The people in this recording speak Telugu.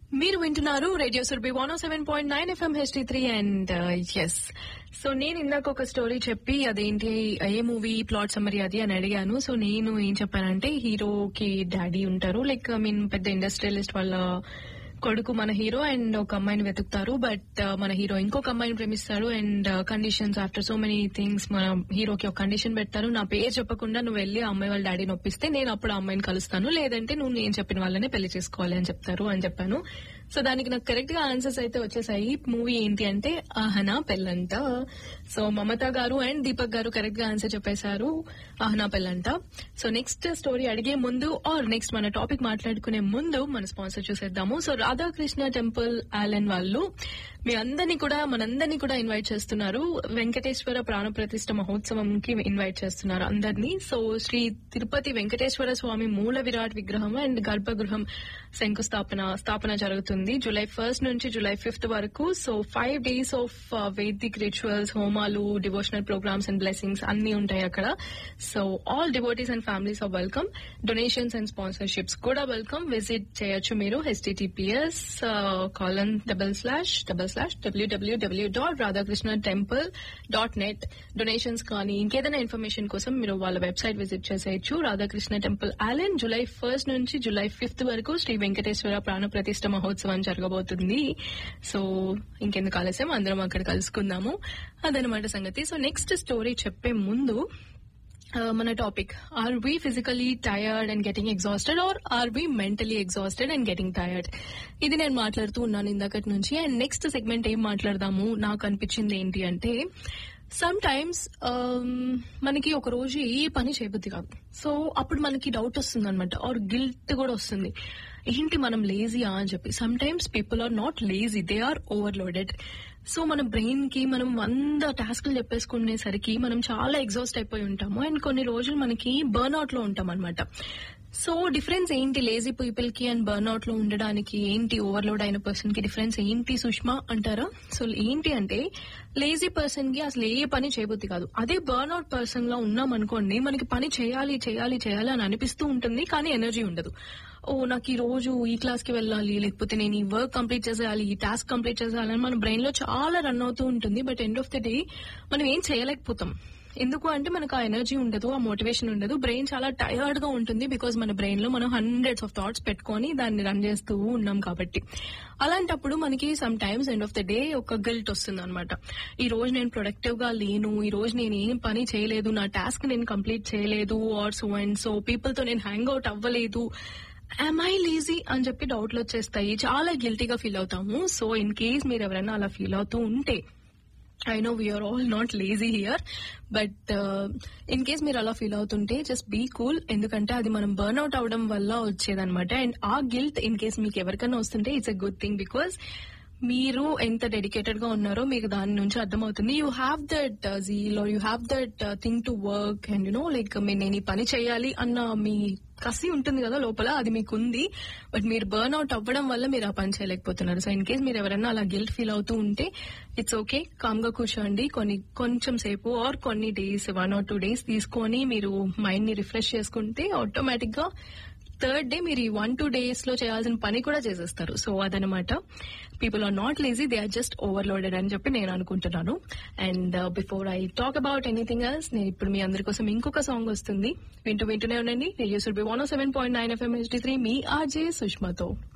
మీరు వింటున్నారు radio Surbhi one seven point nine FM HD three and S so నేను ఇందాక ఒక స్టోరీ చెప్పి అదేంటి ఏ మూవీ ప్లాట్ సమ్మరీ అది అని అడిగాను సో నేను ఏం చెప్పానంటే హీరోకి డాడీ ఉంటారు లైక్ ఐ మీన్ పెద్ద ఇండస్ట్రియలిస్ట్ వాళ్ళ కొడుకు మన హీరో అండ్ ఒక అమ్మాయిని వెతుకుతారు బట్ మన హీరో ఇంకొక అమ్మాయిని ప్రేమిస్తాడు and conditions after so many things మన హీరోకి ఒక కండిషన్ పెడతారు నా పేరు చెప్పకుండా నువ్వు వెళ్ళి ఆ అమ్మాయి వాళ్ళ డాడీని ఒప్పిస్తే నేను అప్పుడు ఆ అమ్మాయిని కలుస్తాను లేదంటే నువ్వు నేను చెప్పిన వాళ్ళనే పెళ్లి చేసుకోవాలి అని చెప్తారు అని చెప్పాను సో దానికి నాకు కరెక్ట్ గా ఆన్సర్స్ అయితే వచ్చేసాయి మూవీ ఏంటి అంటే ఆహనా పెళ్ళంట సో మమత గారు అండ్ దీపక్ గారు కరెక్ట్ గా ఆన్సర్ చెప్పేశారు ఆహనా పెళ్ళంట సో నెక్స్ట్ స్టోరీ అడిగే ముందు ఆర్ నెక్స్ట్ మన టాపిక్ మాట్లాడుకునే ముందు మన స్పాన్సర్ చూసేద్దాము సో రాధాకృష్ణ టెంపుల్ ఆలన్ వాళ్ళు మీ అందరినీ కూడా మనందరినీ కూడా ఇన్వైట్ చేస్తున్నారు వెంకటేశ్వర ప్రాణ ప్రతిష్ఠ మహోత్సవంకి ఇన్వైట్ చేస్తున్నారు అందరినీ సో శ్రీ తిరుపతి వెంకటేశ్వర స్వామి మూల విరాట్ విగ్రహం అండ్ గర్భగృహం శంకుస్థాపన స్థాపన జరుగుతుంది జూలై ఫస్ట్ నుంచి జూలై ఫిఫ్త్ వరకు so five days of Vedic rituals హోమాలు డివోషనల్ ప్రోగ్రామ్స్ అండ్ బ్లెస్సింగ్స్ అన్ని ఉంటాయి అక్కడ so all devotees and families are welcome donations and sponsorships కూడా వెల్కమ్ విజిట్ చేయొచ్చు మీరు HTTPS colon double slash double slash WWW dot Radhakrishna temple dot net donations కానీ ఇంకేదైనా ఇన్ఫర్మేషన్ కోసం మీరు వాళ్ళ వెబ్సైట్ విజిట్ చేసేయచ్చు రాధాకృష్ణ టెంపుల్ ఆలెన్ జూలై ఫస్ట్ నుంచి జూలై ఫిఫ్త్ వరకు శ్రీ వెంకటేశ్వర ప్రాణ ప్రతిష్ఠ మహోత్సవం జరగబోతుంది సో ఇంకెందుకు ఆలస్యం అందరం అక్కడ కలుసుకుందాము అదనమాట సంగతి సో నెక్స్ట్ స్టోరీ చెప్పే ముందు మన topic are we physically tired and getting exhausted or are we mentally exhausted and getting tired ఇది నేను మాట్లాడుతూ ఉన్నాను ఇందాకటి నుంచి అండ్ నెక్స్ట్ సెగ్మెంట్ ఏం మాట్లాడదాము నాకు అనిపించింది ఏంటి అంటే సమ్ టైమ్స్ మనకి ఒక రోజు ఏ పని చేయబుద్ది కాదు సో అప్పుడు మనకి డౌట్ వస్తుంది అనమాట ఆర్ గిల్ట్ కూడా వస్తుంది ఏంటి మనం లేజీయా అని చెప్పి sometimes people are not lazy they are overloaded so మన బ్రెయిన్ కి మనం వంద టాస్క్లు చెప్పేసుకునేసరికి మనం చాలా ఎగ్జాస్ట్ అయిపోయి ఉంటాము అండ్ కొన్ని రోజులు మనకి బర్న్ అవుట్ లో ఉంటాం అనమాట సో డిఫరెన్స్ ఏంటి లేజీ పీపుల్ కి అండ్ బర్న్ అవుట్ లో ఉండడానికి ఏంటి ఓవర్లోడ్ అయిన పర్సన్ కి డిఫరెన్స్ ఏంటి సుష్మా అంటారా సో ఏంటి అంటే లేజీ పర్సన్ కి అసలు ఏ పని చేయబుద్ది కాదు అదే బర్న్ అవుట్ పర్సన్ లో ఉన్నాం అనుకోండి మనకి పని చేయాలి చేయాలి చేయాలి అని అనిపిస్తూ ఉంటుంది కానీ ఎనర్జీ ఉండదు ఓ నాకు ఈ రోజు ఈ క్లాస్ కి వెళ్ళాలి లేకపోతే నేను ఈ వర్క్ కంప్లీట్ చేసేయాలి ఈ టాస్క్ కంప్లీట్ చేసేయాలని మన బ్రెయిన్ లో చాలా రన్ అవుతూ ఉంటుంది but end of the day మనం ఏం చేయలేకపోతాం ఎందుకు అంటే మనకు ఆ ఎనర్జీ ఉండదు ఆ మోటివేషన్ ఉండదు బ్రెయిన్ చాలా టయర్డ్ గా ఉంటుంది బికాజ్ మన బ్రెయిన్ లో మనం హండ్రెడ్స్ ఆఫ్ థాట్స్ పెట్టుకొని దాన్ని రన్ చేస్తూ ఉన్నాం కాబట్టి అలాంటప్పుడు మనకి sometimes end of the day ఒక గిల్ట్ వస్తుంది అనమాట ఈ రోజు నేను ప్రొడక్టివ్ గా లేను ఈ రోజు నేను ఏం పని చేయలేదు నా టాస్క్ నేను కంప్లీట్ చేయలేదు or so and so people తో నేను హ్యాంగ్ అవుట్ అవ్వలేదు am ఐ లేజీ అని చెప్పి డౌట్లు వచ్చేస్తాయి చాలా గిల్టీగా ఫీల్ అవుతాము సో ఇన్ కేస్ మీరు ఎవరైనా అలా ఫీల్ అవుతూ ఉంటే I know we're all not lazy here but in case మీరు అలా ఫీల్ అవుతుంటే జస్ట్ బీ కూల్ ఎందుకంటే అది మనం బర్న్ అవుట్ అవడం వల్ల వచ్చేదనమాట అండ్ ఆ గిల్ట్ ఇన్ కేస్ మీకు ఎవరికైనా వస్తుంటే it's a good thing because మీరు ఎంత డెడికేటెడ్ గా ఉన్నారో మీకు దాని నుంచి అర్థమవుతుంది you have that zeal or you have that thing to work and you know like నేను ఈ పని చేయాలి అన్న మీ కసి ఉంటుంది కదా లోపల అది మీకు ఉంది బట్ మీరు బర్న్ అవుట్ అవ్వడం వల్ల మీరు ఆ పని చేయలేకపోతున్నారు సో ఇన్ కేస్ మీరు ఎవరైనా అలా గిల్ట్ ఫీల్ అవుతూ ఉంటే ఇట్స్ ఓకే కామ్ గా కూర్చోండి కొన్ని కొంచెం సేపు ఆర్ కొన్ని days one or two days తీసుకొని మీరు మైండ్ ని రిఫ్రెష్ చేసుకుంటే ఆటోమేటిక్ గా థర్డ్ డే మీరు ఈ వన్ టూ డేస్ లో చేయాల్సిన పని కూడా చేసేస్తారు సో అదనమాట people are not lazy they are just overloaded అని చెప్పి నేను అనుకుంటున్నాను and before I talk about anything else నేను ఇప్పుడు మీ అందరి కోసం ఇంకొక సాంగ్ వస్తుంది వింటూ వింటూనే ఉండండి రేడియో సుడ్ బి one seven point nine FM HD three మీ ఆర్జే సుష్మాతో